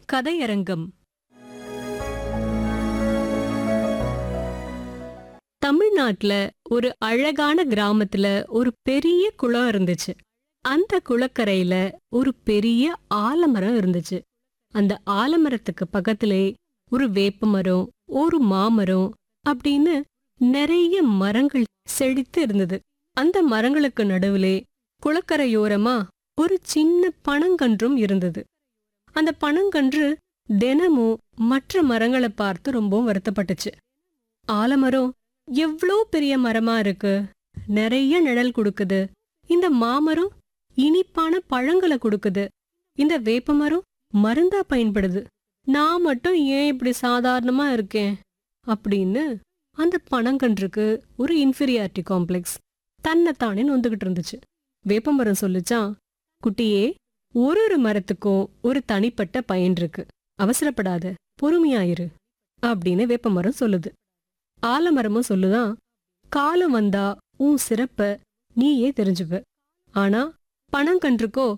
கதையரங்கம் தமிழ்நாட்டுல ஒரு அழகான கிராமத்துல ஒரு பெரிய குளம் இருந்துச்சு அந்த குளக்கரையில ஒரு பெரிய ஆலமரம் இருந்துச்சு அந்த ஆலமரத்துக்கு பக்கத்திலே ஒரு வேப்ப மரம் ஒரு மாமரம் அப்படின்னு நிறைய மரங்கள் செழித்து இருந்தது அந்த மரங்களுக்கு நடுவிலே குளக்கரையோரமா ஒரு சின்ன பனங்கன்றும் இருந்தது அந்த பனங்கன்று தினமும் மற்ற மரங்களை பார்த்து ரொம்பவும் வருத்தப்பட்டுச்சு ஆலமரம் எவ்ளோ பெரிய மரமா இருக்கு நிறைய நிழல் கொடுக்குது இந்த மாமரம் இனிப்பான பழங்களை கொடுக்குது இந்த வேப்ப மரம் மருந்தா பயன்படுது நான் மட்டும் ஏன் இப்படி சாதாரணமா இருக்கேன் அப்படின்னு அந்த பனங்கன்றுக்கு ஒரு இன்ஃபீரியாரிட்டி காம்ப்ளெக்ஸ் தன்னைத்தானே நொந்துகிட்டு இருந்துச்சு வேப்பமரம் சொல்லுச்சான் குட்டியே ஒரு ஒரு மரத்துக்கும் ஒரு தனிப்பட்ட பயன் இருக்கு அவசரப்படாத பொறுமையாயிரு அப்படின்னு வேப்பமரம் சொல்லுது ஆலமரமும் சொல்லுதான் காலம் வந்தா உன் சிறப்ப நீயே தெரிஞ்சுப்ப ஆனா பனங்கன்றுக்கோ